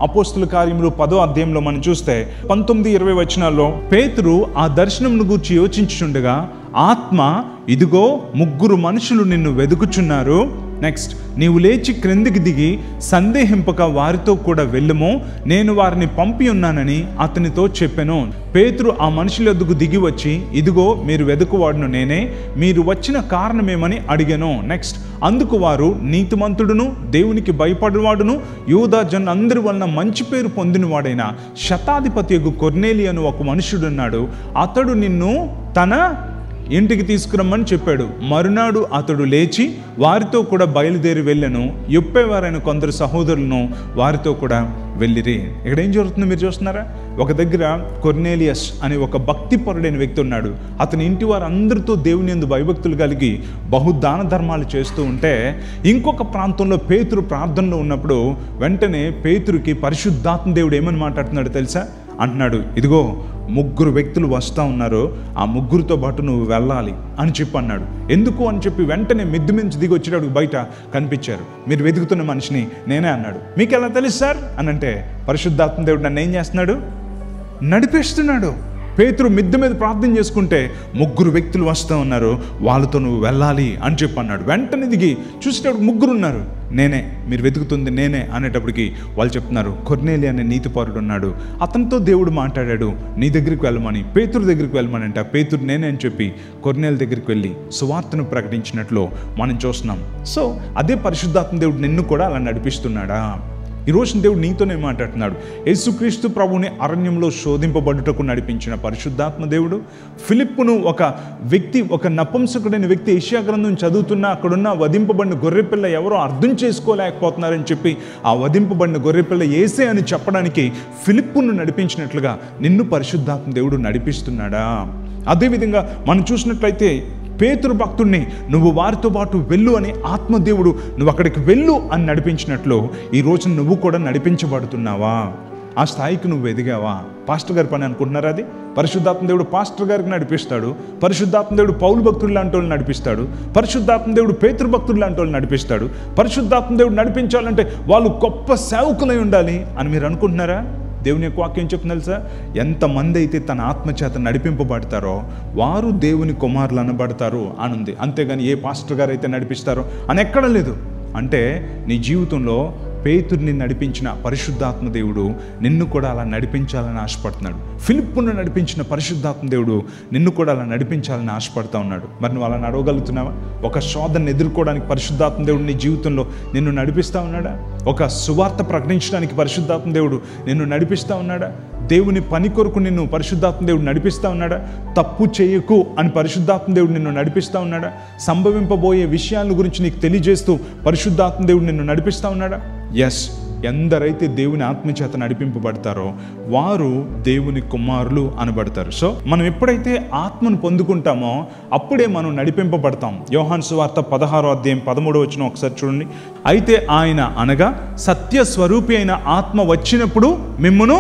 అపోస్తుల కార్యములు పదో అధ్యాయంలో మనం చూస్తే పంతొమ్మిది ఇరవై వచనాల్లో పేతురు ఆ దర్శనంను గూర్చి యోచించుచుండగా ఆత్మ ఇదిగో ముగ్గురు మనుషులు నిన్ను వెదుకుచున్నారు నెక్స్ట్ నీవు లేచి క్రిందికి దిగి సందేహింపక వారితో కూడా వెళ్ళుము నేను వారిని పంపి ఉన్నానని అతనితో చెప్పాను పేతురు ఆ మనుషుల యొద్దకు దిగి వచ్చి ఇదిగో మీరు వెదుకువాడును నేనే మీరు వచ్చిన కారణమేమని అడిగాను నెక్స్ట్ అందుకు వారు నీతిమంతుడును దేవునికి భయపడివాడును యూదా జన్ అందరి వలన మంచి పేరు పొందినవాడైన శతాధిపతి కొర్నేలి అని ఒక మనుషుడున్నాడు అతడు నిన్ను తన ఇంటికి తీసుకురమ్మని చెప్పాడు మరునాడు అతడు లేచి వారితో కూడా బయలుదేరి వెళ్ళాను ఎప్పేవారైన కొందరు సహోదరులను వారితో కూడా వెళ్ళిరి ఇక్కడ ఏం జరుగుతుంది మీరు చూస్తున్నారా ఒక దగ్గర కొర్నేలియస్ అనే ఒక భక్తిపరుడైన వ్యక్తి ఉన్నాడు అతని ఇంటి వారందరితో దేవుని ఎందు భయభక్తులు కలిగి బహుదాన ధర్మాలు చేస్తూ ఉంటే ఇంకొక ప్రాంతంలో పేతురు ప్రార్థనలో ఉన్నప్పుడు వెంటనే పేతురుకి పరిశుద్ధాత్మ దేవుడు ఏమని మాట్లాడుతున్నాడు తెలుసా అంటున్నాడు ఇదిగో ముగ్గురు వ్యక్తులు వస్తూ ఉన్నారు ఆ ముగ్గురితో పాటు నువ్వు వెళ్ళాలి అని చెప్పి అన్నాడు ఎందుకు అని చెప్పి వెంటనే మిద్దు మించి దిగి వచ్చేటప్పుడు బయట కనిపించారు మీరు వెతుకుతున్న మనిషిని నేనే అన్నాడు మీకు ఎలా తెలుసు సార్ అని అంటే పరిశుద్ధాత్మ దేవుడు నన్ను ఏం చేస్తున్నాడు నడిపిస్తున్నాడు పేతురు మిద్దె మీద ప్రార్థన చేసుకుంటే ముగ్గురు వ్యక్తులు వస్తూ ఉన్నారు వాళ్ళతో నువ్వు వెళ్ళాలి అని చెప్పి అన్నాడు వెంటనే దిగి చూసేటప్పుడు ముగ్గురు ఉన్నారు నేనే మీరు వెతుకుతుంది నేనే అనేటప్పటికి వాళ్ళు చెప్తున్నారు కొర్నేలి అనే నీతిపరుడు ఉన్నాడు అతనితో దేవుడు మాట్లాడాడు నీ దగ్గరికి వెళ్ళమని పేతురు దగ్గరికి వెళ్ళమని అంటే ఆ పేతురు నేనే అని చెప్పి కొర్నేలి దగ్గరికి వెళ్ళి సువార్తను ప్రకటించినట్లు మనం చూస్తున్నాం సో అదే పరిశుద్ధాత్మ దేవుడు నిన్ను కూడా అలా నడిపిస్తున్నాడా ఈ రోజు దేవుడు నీతోనే మాట్లాడుతున్నాడు యేసుక్రీస్తు ప్రభుని అరణ్యంలో శోధింపబడుటకు నడిపించిన పరిశుద్ధాత్మ దేవుడు ఫిలిప్పును ఒక వ్యక్తి ఒక నపుంసకుడైన వ్యక్తి ఏషియా గ్రంథం చదువుతున్న అక్కడున్న వధింపబడిన గొర్రెపిల్ల ఎవరో అర్థం చేసుకోలేకపోతున్నారని చెప్పి ఆ వధింపబడిన గొర్రెపిల్ల ఏసే అని చెప్పడానికి ఫిలిప్పును నడిపించినట్లుగా నిన్ను పరిశుద్ధాత్మ దేవుడు నడిపిస్తున్నాడా అదేవిధంగా మనం చూసినట్లయితే పేతురు భక్తుడిని నువ్వు వారితో పాటు వెళ్ళు అని ఆత్మదేవుడు నువ్వు అక్కడికి వెళ్ళు అని నడిపించినట్లు ఈ రోజు నువ్వు కూడా నడిపించబడుతున్నావా ఆ స్థాయికి నువ్వు ఎదిగావా పాస్టర్ గారి పని అనుకుంటున్నారా అది పరిశుద్ధాత్మ దేవుడు పాస్టర్ గారికి నడిపిస్తాడు పరిశుద్ధాత్మ దేవుడు పౌలు భక్తులు లాంటి వాళ్ళు నడిపిస్తాడు పరిశుద్ధాత్మ దేవుడు పేతృ భక్తులు లాంటి వాళ్ళు నడిపిస్తాడు పరిశుద్ధాత్మ దేవుడు నడిపించాలంటే వాళ్ళు గొప్ప సేవకులై ఉండాలి అని మీరు అనుకుంటున్నారా దేవుని యొక్క వాక్యం చెప్తుంది తెలుసా ఎంతమంది అయితే తన ఆత్మచేత నడిపింపబడతారో వారు దేవుని కుమారులు అనబడతారు అని ఉంది అంతేగాని ఏ పాస్టర్ గారు అయితే నడిపిస్తారో అని ఎక్కడ లేదు అంటే నీ జీవితంలో పేతుర్ని నడిపించిన పరిశుద్ధాత్మ దేవుడు నిన్ను కూడా అలా నడిపించాలని ఆశపడుతున్నాడు ఫిలిప్పును నడిపించిన పరిశుద్ధాత్మ దేవుడు నిన్ను కూడా అలా నడిపించాలని ఆశపడతా ఉన్నాడు మరి నువ్వు అలా నడవగలుగుతున్నావా ఒక శోధనను ఎదుర్కోవడానికి పరిశుద్ధాత్మ దేవుడు నీ జీవితంలో నిన్ను నడిపిస్తా ఉన్నాడా ఒక సువార్త ప్రకటించడానికి పరిశుద్ధాత్మ దేవుడు నిన్ను నడిపిస్తా ఉన్నాడా దేవుని పని కొరకు నిన్ను పరిశుద్ధాత్మ దేవుడు నడిపిస్తా ఉన్నాడా తప్పు చేయకు అని పరిశుద్ధాత్మ దేవుడు నిన్ను నడిపిస్తా ఉన్నాడా సంభవింపబోయే విషయాల గురించి నీకు తెలియజేస్తూ పరిశుద్ధాత్మ దేవుడు నిన్ను నడిపిస్తా ఉన్నాడా ఎస్ ఎందరైతే దేవుని ఆత్మచేత నడిపింపబడతారో వారు దేవుని కుమారులు అనబడతారు సో మనం ఎప్పుడైతే ఆత్మను పొందుకుంటామో అప్పుడే మనం నడిపింపబడతాం యోహాన్ సువార్త పదహారో అధ్యాయం పదమూడో వచ్చిన ఒకసారి చూడండి అయితే ఆయన అనగా సత్య స్వరూపి అయిన ఆత్మ వచ్చినప్పుడు మిమ్మును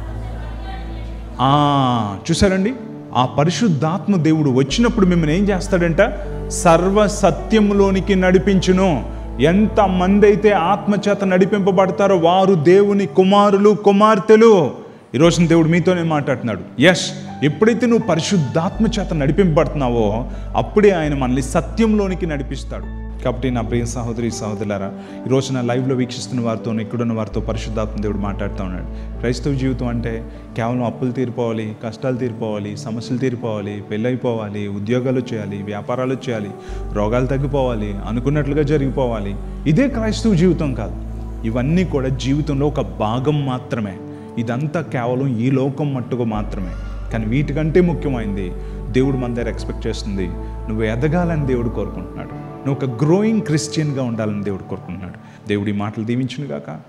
ఆ, చూసారండి ఆ పరిశుద్ధాత్మ దేవుడు వచ్చినప్పుడు మిమ్మల్ని ఏం చేస్తాడంట సర్వ సత్యములోనికి నడిపించును ఎంతమంది అయితే ఆత్మచేత నడిపింపబడతారో వారు దేవుని కుమారులు కుమార్తెలు ఈరోజు దేవుడు మీతోనే మాట్లాడుతున్నాడు ఎస్ ఎప్పుడైతే నువ్వు పరిశుద్ధాత్మ చేత నడిపింపబడుతున్నావో అప్పుడే ఆయన మనల్ని సత్యంలోనికి నడిపిస్తాడు కాబట్టి నా ప్రియ సహోదరి సహోదరులారా ఈరోజు నా లైవ్లో వీక్షిస్తున్న వారితో ఇక్కడున్న వారితో పరిశుద్ధాత్మ దేవుడు మాట్లాడుతూ ఉన్నాడు క్రైస్తవ జీవితం అంటే కేవలం అప్పులు తీరిపోవాలి కష్టాలు తీరిపోవాలి సమస్యలు తీరిపోవాలి పెళ్ళైపోవాలి ఉద్యోగాలు చేయాలి వ్యాపారాలు చేయాలి రోగాలు తగ్గిపోవాలి అనుకున్నట్లుగా జరిగిపోవాలి ఇదే క్రైస్తవ జీవితం కాదు ఇవన్నీ కూడా జీవితంలో ఒక భాగం మాత్రమే ఇదంతా కేవలం ఈ లోకం మట్టుకు మాత్రమే కానీ వీటికంటే ముఖ్యమైనది దేవుడు మన దగ్గర ఎక్స్పెక్ట్ చేస్తుంది నువ్వు ఎదగాలని దేవుడు కోరుకుంటున్నాడు నువ్వు ఒక గ్రోయింగ్ క్రిస్టియన్గా ఉండాలని దేవుడు కోరుకుంటున్నాడు దేవుడి మాటలు దీవించును గాక